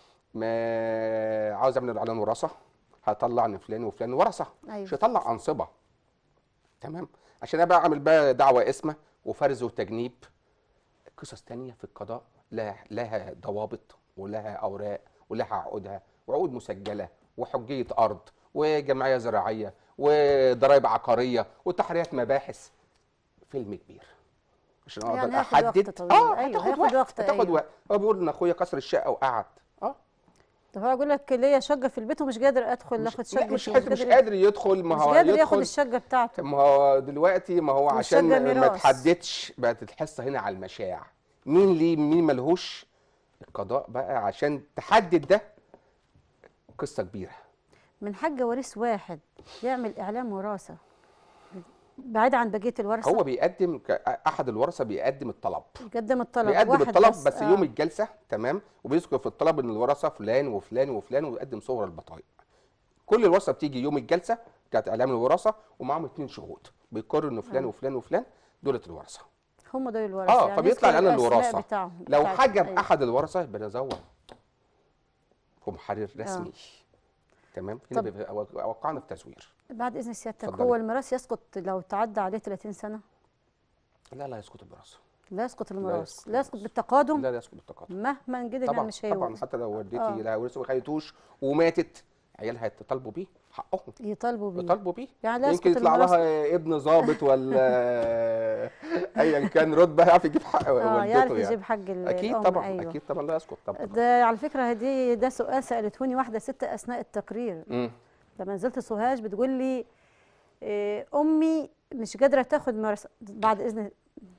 ما عاوز اعمل اعلان وراثه هطلع ان فلان وفلان ورثه أيوة. مش هطلع انصبه تمام عشان ابقى اعمل بقى دعوه اسمه وفرز وتجنيب قصص تانية في القضاء لها لها ضوابط ولها اوراق ولها عقودها وعقود مسجله وحجيه ارض وجمعيه زراعيه وضرائب عقاريه وتحريات مباحث فيلم كبير عشان اقدر يعني هياخد وقت احدد طويل. اه أيوة، هتاخد هياخد وقت وقت، هتاخد أيوة. وقت هو بيقول ان اخويا كسر الشقه وقعد اه طب هو يقول لك ليا شقه في البيت ومش قادر ادخل اخد لا شقه مش قادر مش قادر يدخل ما مش هو قادر ياخد يدخل الشقه بتاعته ما هو دلوقتي ما هو والشقة عشان ما ميراث. تحددش بقت الحصه هنا على المشاع مين ليه مين ملهوش القضاء بقى عشان تحدد ده قصه كبيره من حق وريث واحد يعمل اعلام وراثه بعيد عن بقيه الورثه هو بيقدم ك- احد الورثه بيقدم الطلب يقدم الطلب بيقدم واحد الطلب بس, بس, آه. يوم الجلسه تمام وبيذكر في الطلب ان الورثه فلان وفلان وفلان ويقدم صور البطايق كل الورثه بتيجي يوم الجلسه بتاعت اعلام الوراثه ومعاهم اثنين شهود بيقروا ان فلان آه. وفلان وفلان دولة الورثه هم دول الورثه اه يعني فبيطلع يذكر اعلان الأسماء الوراثه بتاعهم لو بتاعت- حجب أيوة. احد الورثه بنزور هو محرر رسمي تمام هنا طب- بيبقى وقعنا في تزوير بعد اذن سيادتك اتفضلي. هو الميراث يسقط لو تعدى عليه 30 سنه لا لا يسقط الوراثه لا يسقط لا الميراث يسقط لا يسقط بالتقادم لا لا يسقط بالتقادم مهما قدر طبعا مش طبعا هيورث حتى لو والدتي آه. لا ورثوا ما خدتوش وماتت عيالها يطالبوا بيه حقهم يطالبوا بيه يطالبوا بيه يعني لا يمكن يسقط يطلع الميراث لها ابن ظابط ولا ايا كان رتبه يعرف يجيب حق اه والدته يعرف يعني يجيب حق ال- اكيد الأم، طبعا أيوة. اكيد طبعا لا يسقط طبعا ده على فكره دي ده سؤال سالتوني واحده ست اثناء التقرير مم. لما نزلت سوهاج بتقول لي إيه، امي مش قادره تاخد ميراث بعد اذن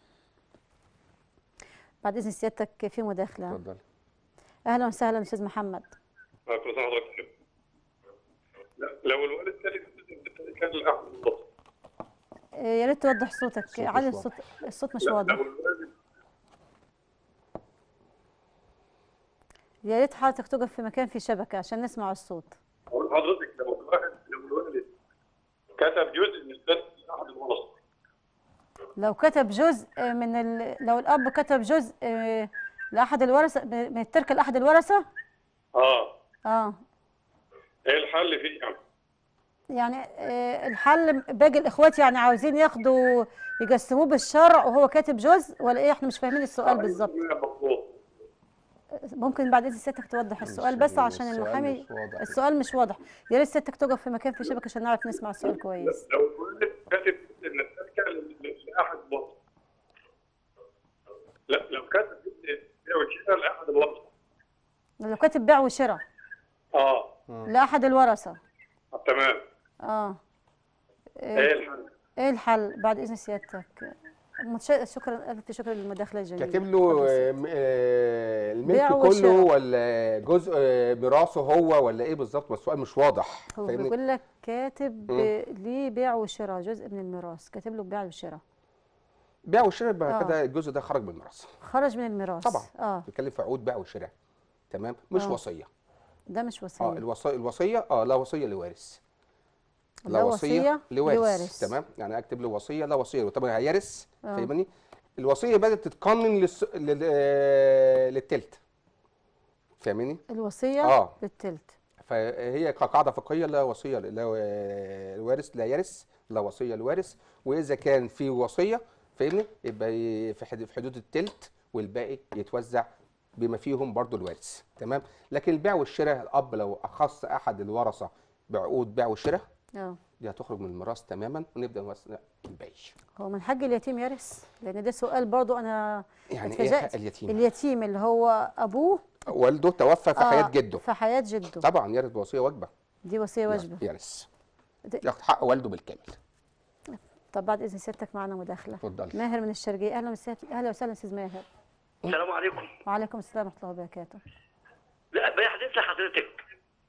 بعد اذن سيادتك في مداخله اتفضل اهلا وسهلا استاذ محمد كل سنه وحضرتك بخير. لا لو الوالد ثالث كان الاخ بالضبط إيه، يا ريت توضح صوتك الصوت مش علي واضح. الصوت الصوت مش لا، واضح لو الوالد يا ريت حضرتك تقف في مكان فيه شبكه عشان نسمع الصوت أقول لحضرتك لو الواحد لو الوالد كتب جزء من الثلث لاحد الورثه لو كتب جزء من ال... لو الاب كتب جزء آه، لاحد الورثه من التركه لاحد الورثه اه اه ايه الحل فيه يعني؟ يعني آه، الحل باقي الاخوات يعني عاوزين ياخدوا يقسموه بالشرع وهو كاتب جزء ولا ايه احنا مش فاهمين السؤال بالظبط مظبوط ممكن بعد اذن سيادتك توضح السؤال بس عشان السؤال المحامي مش واضح. السؤال مش واضح يا ريت سيادتك تقف في مكان فيه شبكه عشان نعرف نسمع السؤال كويس لو الوالد كاتب ان التركه ل- ل- لاحد الورثه لا لو كاتب جزء كده لاحد الورثه لو كاتب بيع وشراء اه لاحد الورثه تمام اه ايه ايه الحل؟ إيه الحل بعد اذن سيادتك متش... شكرا الف شكر للمداخله الجميله كاتب له آه، م- آه، الملك بيع كله وشراء. ولا جزء آه، ميراثه هو ولا ايه بالظبط ما السؤال مش واضح هو فاهمني؟ بيقول لك كاتب مم. ليه بيع وشراء جزء من الميراث كاتب له بيع وشراء بيع والشراء يبقى آه. كده الجزء ده خرج من الميراث خرج من الميراث طبعا اه بيتكلم في عقود بيع وشراء تمام مش آه. وصيه ده مش اه وصيه الوصيه الوصيه اه لا وصيه لوارث لا وصية لوارث لوارث. تمام يعني اكتب له وصيه لا وصيه طبعا هيرث آه. فاهمني الوصيه بدات تتقنن للس... لل... آه، للتلت فاهماني الوصيه آه. للتلت فهي كقاعده فقهيه لا وصيه لا الوارث لا يرث لا وصيه لوارث واذا كان في وصيه فاهمني يبقى ي- في حد- في حدود التلت والباقي يتوزع بما فيهم برضو الوارث تمام لكن البيع والشراء الاب لو اخص احد الورثه بعقود بيع وشراء اه دي هتخرج من الميراث تماما ونبدا نوزع الباقي هو من حق اليتيم يرث لان ده سؤال برضو انا يعني ايه اتفاجأت. حق اليتيم اليتيم اللي هو ابوه والده توفى في آه، حياه جده في حياه جده طبعا يرث بوصيه واجبه دي وصيه واجبه يرث ده- ياخد حق والده بالكامل طب بعد اذن سيادتك معنا مداخله اتفضلي ماهر من الشرقيه اهلا وسهلا اهلا وسهلا استاذ ماهر السلام عليكم وعليكم السلام ورحمه الله وبركاته لا بيحدث لحضرتك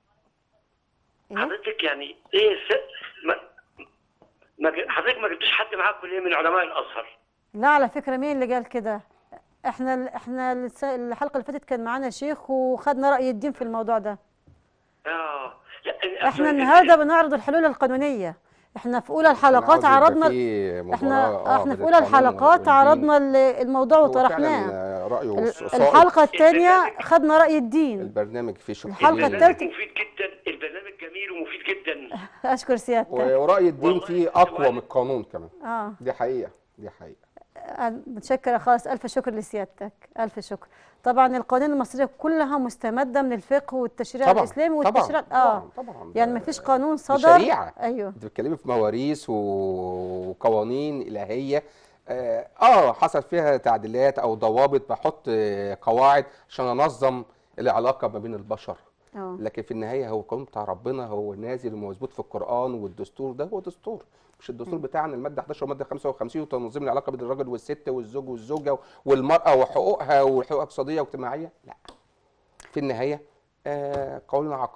إيه؟ حضرتك يعني ايه س... ما... ما... ج- حضرتك ما جبتوش حد معاكم ليه من علماء الازهر لا على فكره مين اللي قال كده احنا احنا الس- الحلقه اللي فاتت كان معانا شيخ وخدنا راي الدين في الموضوع ده اه لا احنا النهارده بنعرض الحلول القانونيه احنا في اولى الحلقات عاوز يبقى عرضنا في مباراة، احنا آه، احنا بين في اولى القانون الحلقات والدين. عرضنا ال- الموضوع هو وطرحناه فعلا رأيه ال- صائب. الحلقه الثانيه خدنا راي الدين البرنامج فيه شق الحلقة ديني. التالتة- مفيد جدا البرنامج جميل ومفيد جدا اشكر سيادتك ورأي الدين فيه أقوى من القانون كمان اه دي حقيقة دي حقيقة أنا متشكرة خالص ألف شكر لسيادتك ألف شكر طبعا القوانين المصرية كلها مستمدة من الفقه والتشريع طبعا، الإسلامي طبعا، والتشريع آه طبعا، طبعا. يعني ما فيش قانون دي صدر شريعة أيوه انت بتتكلمي في مواريث وقوانين إلهية آه, اه حصل فيها تعديلات او ضوابط بحط آه، قواعد عشان انظم العلاقه ما بين البشر اه لكن في النهايه هو القانون بتاع ربنا هو نازل ومثبوت في القران والدستور ده هو دستور مش الدستور بتاعنا الماده 11 والماده 55 وتنظيم العلاقه بين الراجل والست والزوج والزوجه والمراه وحقوقها والحقوق الاقتصاديه واجتماعيه لا في النهايه آه قوانين عقيمه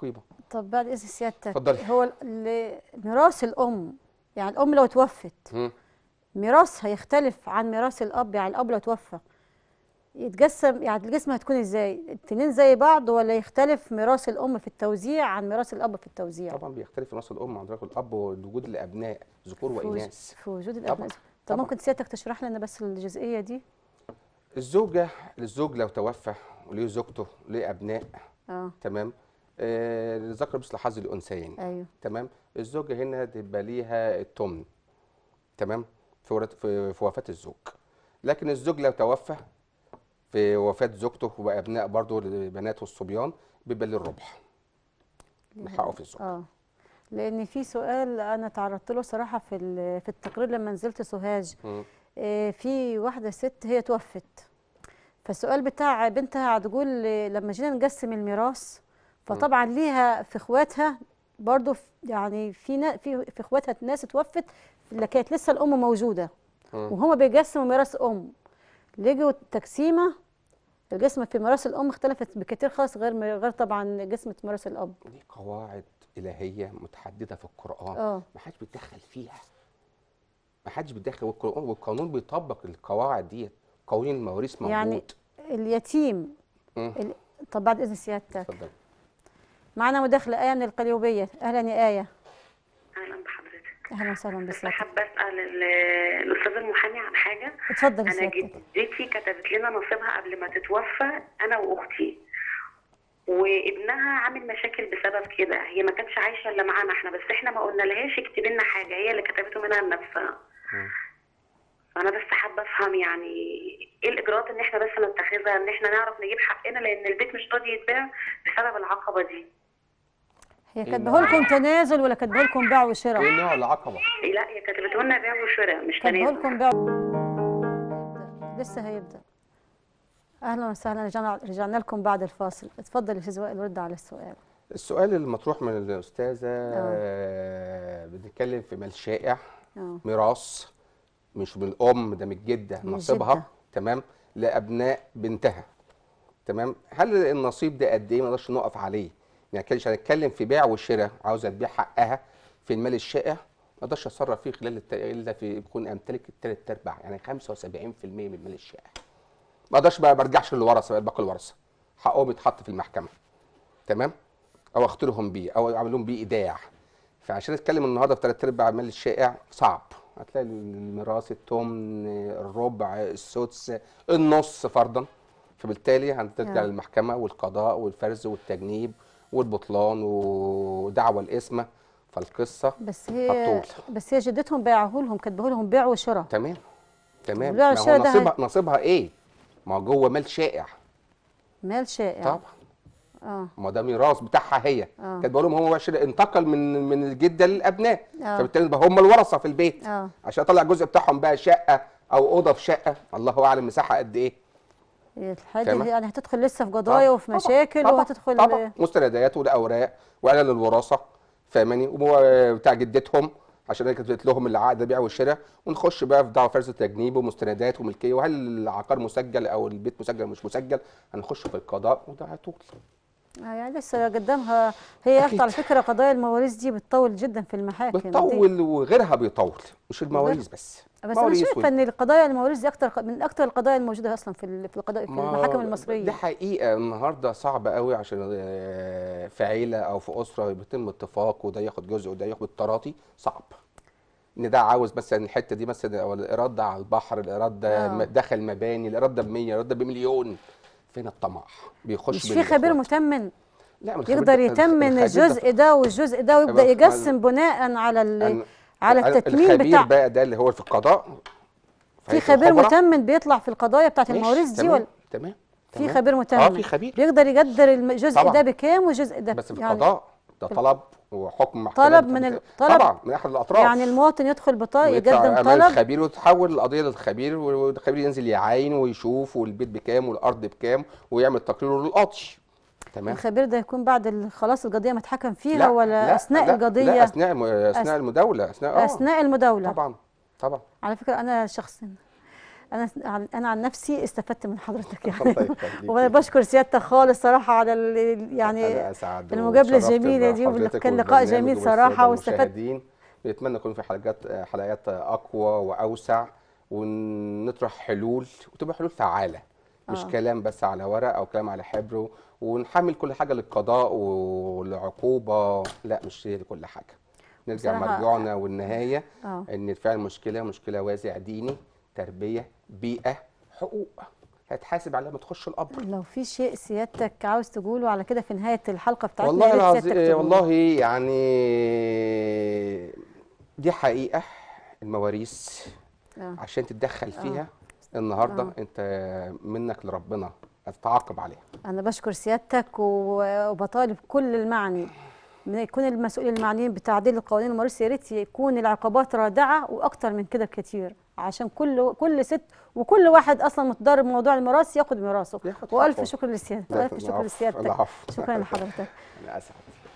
طب بعد اذن سيادتك اتفضلي. هو ال- ميراث الام يعني الام لو توفت مم. ميراثها يختلف عن ميراث الاب يعني الاب لو توفى يتقسم يعني الجسم هتكون ازاي الاتنين زي بعض ولا يختلف ميراث الام في التوزيع عن ميراث الاب في التوزيع طبعا بيختلف نص الام عن طريق الاب ووجود الابناء ذكور في وج- واناث في وجود طبعاً، الابناء طب طبعاً. ممكن سيادتك تشرح لنا بس الجزئيه دي الزوجه الزوج لو توفى وليه زوجته ليه ابناء اه تمام آه، الذكر مثل حظ الانثيين ايوه تمام الزوجه هنا تبقى ليها التمن تمام في ورث- في في وفاه الزوج لكن الزوج لو توفى في وفاه زوجته وابناء برضه البنات والصبيان بيبقى ليه الربع من حقه في الزوج اه لان في سؤال انا تعرضت له صراحه في ال- في التقرير لما نزلت سوهاج مم. آه، في واحده ست هي توفت فالسؤال بتاع بنتها هتقول آه، لما جينا نقسم الميراث فطبعا ليها في اخواتها برضو في- يعني في نا- في في اخواتها ناس توفت اللي كانت لسه الام موجوده مم. وهما بيقسموا ميراث ام لقوا التقسيمه القسمه في ميراث الام اختلفت بكتير خالص غير غير طبعا قسمه ميراث الاب دي قواعد إلهية متحددة في القرآن اه ما حدش بيتدخل فيها ما حدش بيتدخل والقرآن والقانون بيطبق القواعد ديت قوانين المواريث موجود يعني اليتيم مم. ال... طب بعد اذن سيادتك اتفضل معنا مداخله ايه من القليوبيه اهلا يا ايه اهلا بحضرتك اهلا وسهلا بسيادتك حابه اسال ال- الاستاذ المحامي عن حاجه اتفضل انا سيادتك جدتي كتبت لنا نصيبها قبل ما تتوفى انا واختي وابنها عامل مشاكل بسبب كده هي ما كانتش عايشه الا معانا احنا بس احنا ما قلنا لهاش اكتبي لنا حاجه هي اللي كتبته منها لنفسها فانا بس حابه افهم يعني ايه الاجراءات ان احنا بس نتخذها ان احنا نعرف نجيب حقنا لان البيت مش راضي يتباع بسبب العقبه دي هي إيه كاتبه لكم تنازل ولا كاتبه لكم بيع وشراء ايه نوع العقبة؟ لا هي كتبته لنا بيع وشراء مش كاتبه تنازل لكم بيع لسه هيبدا اهلا وسهلا رجعنا رجعنا لكم بعد الفاصل اتفضل يا استاذ وائل رد على السؤال السؤال المطروح من الأستاذة آه، بنتكلم في مال شائع اه ميراث مش من الأم ده من الجدة من نصيبها الجدة. تمام لأبناء بنتها تمام هل النصيب ده قد إيه ما نقدرش نقف عليه يعني كده مش هنتكلم في بيع وشراء عاوزة تبيع حقها في المال الشائع ما اقدرش اتصرف فيه خلال الت... الا في يكون امتلك الثلاث ارباع يعني 75% من المال الشائع ما اقدرش بقى برجعش للورثه بقى باقي الورثه حقهم يتحط في المحكمه تمام او اختلهم بيه او اعمل لهم بيه ايداع فعشان نتكلم النهارده في ثلاث ارباع المال الشائع صعب هتلاقي الميراث التمن الربع السدس النص فرضا فبالتالي هترجع آه. للمحكمه والقضاء والفرز والتجنيب والبطلان ودعوى الاسمه فالقصه بس هي هتطول بس هي جدتهم باعه لهم كاتبه لهم بيع وشراء تمام تمام البيع ما هو والشراء ده نصيبها نصيبها ايه؟ ما هو جوه مال شائع مال شائع طبعا اه ما ده ميراث بتاعها هي آه. كانت بقول لهم هو شراء انتقل من من الجده للابناء آه. فبالتالي بقى هم الورثه في البيت اه عشان اطلع الجزء بتاعهم بقى شقه او اوضه في شقه الله اعلم مساحه قد ايه الحاجه تمام. دي يعني هتدخل لسه في قضايا طبعاً، وفي مشاكل طبعا وهتدخل طبعا مستندات والاوراق واعلان الوراثه فاهماني وهو بتاع جدتهم عشان هي كتبت لهم العقد بيع والشراء ونخش بقى في دعوه فرز تجنيب ومستندات وملكيه وهل العقار مسجل او البيت مسجل أو مش مسجل هنخش في القضاء وده هيطول آه يعني لسه قدامها هي أكيد. اكتر على فكره قضايا المواريث دي بتطول جدا في المحاكم دي. بتطول وغيرها بيطول مش المواريث بس بس انا مواريث شايفه وال- ان القضايا المواريث دي اكتر من اكتر القضايا الموجوده اصلا في ال- في القضايا في ما المحاكم المصريه دي حقيقة النهاردة صعب قوي عشان آه، في عيلة أو في أسرة بيتم اتفاق وده ياخد جزء وده ياخد تراضي صعب إن ده عاوز مثلا الحتة دي مثلا أو الإيراد ده على البحر الإيراد ده آه. م- دخل مباني الإيراد ده ب 100 الإيراد ده بمليون فين الطمع بيخش مش بين في خبير الإخوات. متمن لا ما الخبير يقدر ده- يتمن الخبير ده- الجزء ده والجزء ده ويبدا ما- يقسم بناء على ال- على أنا- التتميم الخبير بتاع بقى ده اللي هو في القضاء في هيئة خبير الخبراء. متمن بيطلع في القضايا بتاعت ماشي، المواريث دي تمام، ولا تمام في تمام. خبير متمن اه في خبير بيقدر يقدر الم- الجزء طبعاً. ده بكام والجزء ده بس في يعني القضاء ده طلب وحكم محكمة طلب من ال- طلب طبعا من احد الاطراف يعني المواطن يدخل بطاقه ويطلع يقدم امام طلب الخبير وتحول القضيه للخبير والخبير ينزل يعاين ويشوف والبيت بكام والارض بكام ويعمل تقريره للقاضي تمام الخبير ده يكون بعد ال- خلاص القضيه متحكم فيها لا ولا لا اثناء لا القضيه لا اثناء الم- اثناء أس- المداوله اثناء اه اثناء المداوله طبعا طبعا على فكره انا شخصيا انا عن- انا عن نفسي استفدت من حضرتك الله يعني يخليك. وانا بشكر سيادتك خالص صراحه على ال- يعني أنا أسعد المقابله واتشرفت الجميله دي بحضرتك وكان لقاء والبرنامج جميل والسادة صراحه واستفدت المشاهدين. نتمنى يكون في حلقات حلقات اقوى واوسع ونطرح حلول وتبقى حلول فعاله مش آه. كلام بس على ورق او كلام على حبر ونحمل كل حاجه للقضاء والعقوبه لا مش هي دي كل حاجه نرجع بصراحة- مرجعنا والنهايه اه ان فعلا مشكله مشكله وازع ديني تربيه بيئه حقوق هتحاسب عليها ما تخش القبر لو في شيء سيادتك عاوز تقوله على كده في نهايه الحلقه بتاعتنا والله يا ريت العظيم سيادتك تقوله. والله يعني دي حقيقة المواريث آه. عشان تتدخل آه. فيها النهارده آه. انت منك لربنا تتعاقب عليها أنا بشكر سيادتك و- وبطالب كل المعني من يكون المسؤولين المعنيين بتعديل القوانين المواريث يا ريت يكون العقوبات رادعة وأكتر من كده بكتير عشان كل كل ست وكل واحد أصلا متضرر بموضوع الميراث ياخد ميراثه وألف حقه. شكر لسيادتك لا، ألف شكر العفو، لسيادتك العفو. شكرا لحضرتك انا اسعد